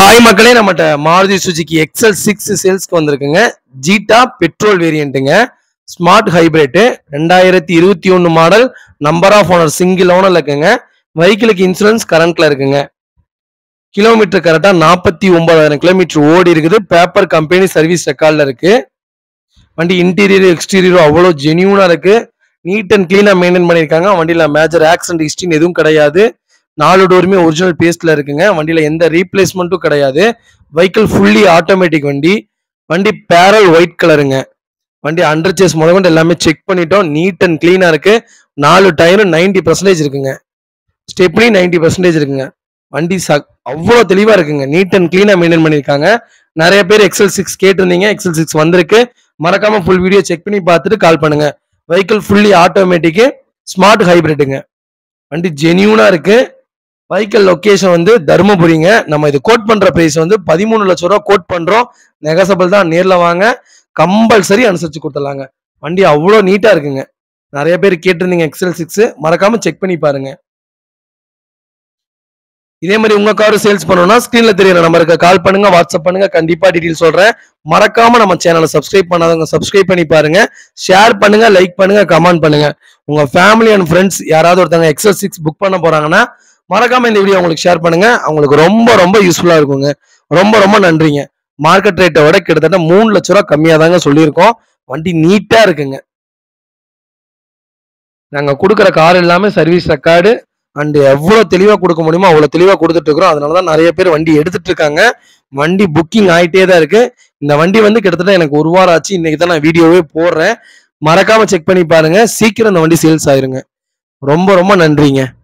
hi மக்களே நம்மகிட்ட Maruti Suzuki XL six சேல்ஸ்க்கு வந்திருக்குங்க ஜீட்டா பெட்ரோல் வேரியண்ட்டுங்க ஸ்மார்ட் ஹைபிரிட்டு ரெண்டாயிரத்தி இருபத்தி ஒன்று model number of owner single ஓனர்ல இருக்குங்க வெஹிக்கிளுக்கு இன்சூரன்ஸ் கரண்ட்ல இருக்குங்க கிலோமீட்டர் கரெக்டாக நாற்பத்தி ஒன்பதாயிரம் கிலோமீட்டர் ஓடி இருக்குது பேப்பர் கம்பெனி சர்வீஸ் ரெக்கார்டில் இருக்கு வண்டி இன்டீரியர் எக்ஸ்டீரியரும் அவ்வளோ ஜெனியூனாக இருக்கு நீட் அண்ட் க்ளீனாக மெயின்டைன் பண்ணியிருக்காங்க வண்டியில் மேஜர் ஆக்சிடென்ட் ஹிஸ்டின் எதுவும் கிடையாது நாலு டோருமே ஒரிஜினல் பேஸ்ட்ல இருக்குங்க வண்டியில எந்த ரீப்ளேஸ்மெண்ட்டும் கிடையாது வெஹிக்கிள் ஃபுல்லி ஆட்டோமேட்டிக் வண்டி வண்டி பேரல் ஒயிட் கலருங்க வண்டி அண்டர் சேஸ் முதற்கொண்டு எல்லாமே செக் பண்ணிட்டோம் நீட் அண்ட் க்ளீனா இருக்கு நாலு டயரும் 90% பர்சன்டேஜ் இருக்குங்க ஸ்டெப்னி 90% பர்சன்டேஜ் இருக்குங்க வண்டி ச அவ்வளோ தெளிவா இருக்குங்க நீட் அண்ட் க்ளீனா மெயின்டைன் பண்ணியிருக்காங்க நிறைய பேர் எக்ஸல் சிக்ஸ் கேட்டிருந்தீங்க எக்ஸல் சிக்ஸ் வந்திருக்கு மறக்காம ஃபுல் வீடியோ செக் பண்ணி பார்த்துட்டு கால் பண்ணுங்க வெஹிக்கிள் ஃபுல்லி ஆட்டோமேட்டிக் ஸ்மார்ட் ஹைபிரிட்டுங்க வண்டி ஜெனியூனா இருக்கு வெஹிக்கிள் லொகேஷன் வந்து தருமபுரிங்க நம்ம இது கோட் பண்ற பிரைஸ் வந்து பதிமூணு லட்சம் ரூபா கோட் பண்றோம் நெகசபிள் தான் நேர்ல வாங்க கம்பல்சரி அனுசரிச்சு கொடுத்துடலாங்க வண்டி அவ்வளோ நீட்டா இருக்குங்க நிறைய பேர் கேட்டிருந்தீங்க எக்ஸல் சிக்ஸ் மறக்காம செக் பண்ணி பாருங்க இதே மாதிரி உங்க கார் சேல்ஸ் பண்ணணும்னா ஸ்கிரீன்ல தெரியுற நம்பருக்கு கால் பண்ணுங்க வாட்ஸ்அப் பண்ணுங்க கண்டிப்பா டீடைல் சொல்றேன் மறக்காம நம்ம சேனலை சப்ஸ்கிரைப் பண்ணாதவங்க சப்ஸ்கிரைப் பண்ணி பாருங்க ஷேர் பண்ணுங்க லைக் பண்ணுங்க கமெண்ட் பண்ணுங்க உங்க ஃபேமிலி அண்ட் ஃப்ரெண்ட்ஸ் யாராவது ஒருத்தவங்க எக்ஸல் சிக்ஸ் புக் பண்ண போறாங்கன்னா மறக்காம இந்த வீடியோ உங்களுக்கு ஷேர் பண்ணுங்க அவங்களுக்கு ரொம்ப ரொம்ப யூஸ்ஃபுல்லா இருக்குங்க ரொம்ப ரொம்ப நன்றிங்க மார்க்கெட் ரேட்டை விட கிட்டத்தட்ட மூணு லட்ச ரூபா கம்மியா தாங்க சொல்லியிருக்கோம் வண்டி நீட்டா இருக்குங்க நாங்க கொடுக்குற கார் எல்லாமே சர்வீஸ் ரெக்கார்டு அண்ட் எவ்வளவு தெளிவா கொடுக்க முடியுமோ அவ்வளவு தெளிவா கொடுத்துட்டு இருக்கிறோம் அதனாலதான் நிறைய பேர் வண்டி எடுத்துட்டு இருக்காங்க வண்டி புக்கிங் ஆயிட்டே தான் இருக்கு இந்த வண்டி வந்து கிட்டத்தட்ட எனக்கு ஒரு வாரம் ஆச்சு இன்னைக்கு தான் நான் வீடியோவே போடுறேன் மறக்காம செக் பண்ணி பாருங்க சீக்கிரம் இந்த வண்டி சேல்ஸ் ஆயிருங்க ரொம்ப ரொம்ப நன்றிங்க